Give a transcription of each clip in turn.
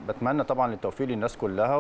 بتمنى طبعا التوفيق للناس كلها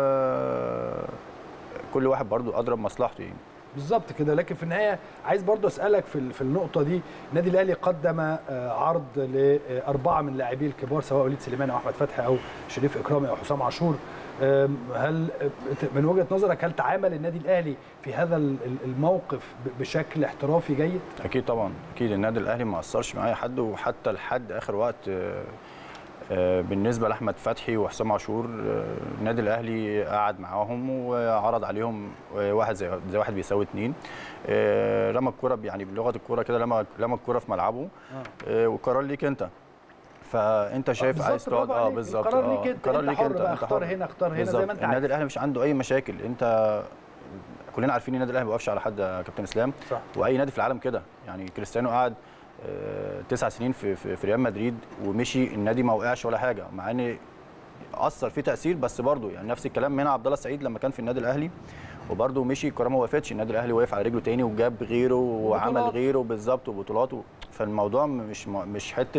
وكل واحد برضو اضرب مصلحته يعني بالظبط كده لكن في النهايه عايز برضو اسالك في في النقطه دي النادي الاهلي قدم آه، عرض لاربعه من لاعبيه الكبار سواء وليد سليمان او احمد فتحي او شريف اكرامي او حسام عاشور آم، هل من وجهه نظرك هل تعامل النادي الاهلي في هذا ال- ال- الموقف ب- بشكل احترافي جيد؟ اكيد طبعا اكيد النادي الاهلي ما قصرش مع اي حد وحتى لحد اخر وقت آه، آه، بالنسبه لاحمد فتحي وحسام عاشور آه، النادي الاهلي قعد معاهم وعرض عليهم آه، واحد زي زي واحد بيساوي اتنين آه، رمى الكره يعني بلغه الكوره كده رمى رمى الكره في ملعبه آه، والقرار ليك انت فانت شايف بالظبط، عايز تقعد برافو اه عليك. بالظبط القرار آه، ليك انت، القرار انت ليك حر انت بقى، انت اختار حر. هنا، اختار هنا، زي بالظبط. ما انت النادي عايز. الاهلي مش عنده اي مشاكل انت كلنا عارفين النادي الاهلي ما بيوقفش على حد يا كابتن اسلام صح. واي نادي في العالم كده يعني كريستيانو قعد آه، تسع سنين في في في ريال مدريد ومشي النادي ما وقعش ولا حاجه مع ان اثر فيه تاثير بس برضه يعني نفس الكلام هنا عبد الله السعيد لما كان في النادي الاهلي وبرضه مشي الكوره ما وقفتش النادي الاهلي وقف على رجله تاني وجاب غيره وعمل وبطولات. غيره بالظبط وبطولات و- فالموضوع مش مش حته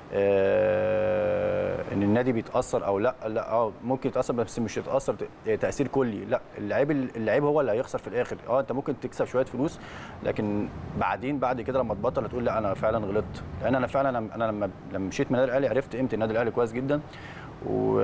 آه، ان النادي بيتاثر او لا لا اه ممكن يتاثر بس مش يتاثر ت- تاثير كلي لا اللعيب اللعيب هو اللي هيخسر في الاخر اه انت ممكن تكسب شويه فلوس لكن بعدين بعد كده لما تبطل هتقول لا انا فعلا غلطت لان انا فعلا انا لما لما مشيت من النادي الاهلي عرفت قيمه النادي الاهلي كويس جدا و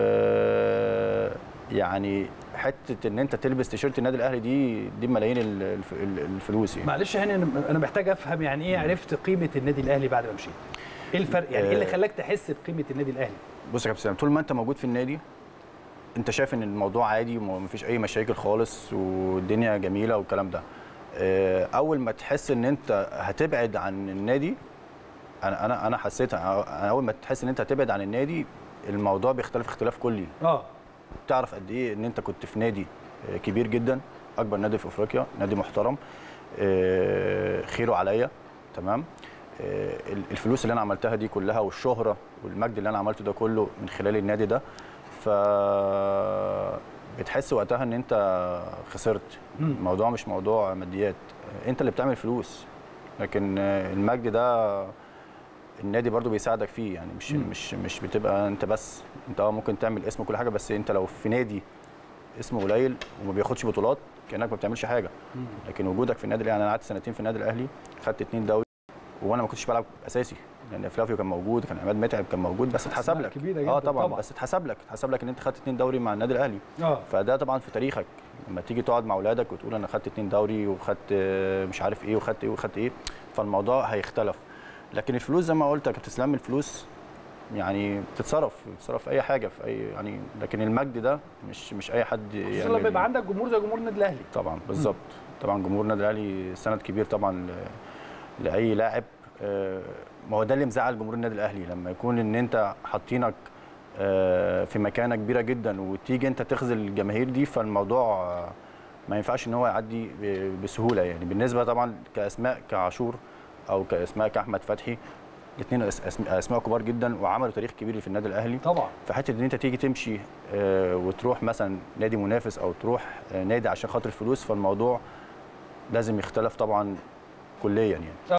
يعني حته ان انت تلبس تيشيرت النادي الاهلي دي دي ملايين ال- الف- ال- الفلوس يعني معلش هاني أنا- انا محتاج افهم يعني ايه عرفت قيمه النادي الاهلي بعد ما مشيت؟ ايه الفرق يعني ايه اللي آه. خلاك تحس بقيمه النادي الاهلي؟ بص يا كابتن سلام طول ما انت موجود في النادي انت شايف ان الموضوع عادي ومفيش اي مشاكل خالص والدنيا جميله والكلام ده اه، اول ما تحس ان انت هتبعد عن النادي انا انا انا حسيتها انا اول ما تحس ان انت هتبعد عن النادي الموضوع بيختلف اختلاف كلي اه تعرف قد ايه ان انت كنت في نادي اه، كبير جدا اكبر نادي في افريقيا نادي محترم اه، خيره عليا تمام اه، الفلوس اللي انا عملتها دي كلها والشهره والمجد اللي انا عملته ده كله من خلال النادي ده ف بتحس وقتها ان انت خسرت مم. الموضوع مش موضوع ماديات انت اللي بتعمل فلوس لكن اه، المجد ده النادي برضو بيساعدك فيه يعني مش مم. مش مش بتبقى انت بس انت اه ممكن تعمل اسم وكل حاجه بس انت لو في نادي اسمه قليل وما بياخدش بطولات كانك ما بتعملش حاجه مم. لكن وجودك في النادي يعني انا قعدت سنتين في النادي الاهلي خدت اتنين دوري وانا ما كنتش بلعب اساسي لان فلافيو كان موجود كان عماد متعب كان موجود بس اتحسب أسماء لك كبيرة جداً اه طبعا, طبعاً. بس اتحسب لك اتحسب لك ان انت خدت اتنين دوري مع النادي الاهلي اه فده طبعا في تاريخك لما تيجي تقعد مع اولادك وتقول انا خدت اتنين دوري وخدت آه، مش عارف ايه وخدت ايه وخدت ايه فالموضوع هيختلف لكن الفلوس زي ما قلت يا كابتن اسلام الفلوس يعني بتتصرف بتتصرف في اي حاجه في اي يعني لكن المجد ده مش مش اي حد خصوصا يعني لما يبقى عندك جمهور زي جمهور النادي الاهلي طبعا بالظبط طبعا جمهور النادي الاهلي سند كبير طبعا ل- لاي لاعب آه، ما هو ده اللي مزعل جمهور النادي الاهلي لما يكون ان انت حاطينك آه، في مكانه كبيره جدا وتيجي انت تخذل الجماهير دي فالموضوع آه، ما ينفعش ان هو يعدي ب- بسهوله يعني بالنسبه طبعا كاسماء كعاشور او كاسماء كاحمد فتحي الاثنين اسماء كبار جدا وعملوا تاريخ كبير في النادي الاهلي طبعا فحته ان انت تيجي تمشي آه، وتروح مثلا نادي منافس او تروح آه، نادي عشان خاطر الفلوس فالموضوع لازم يختلف طبعا كليا يعني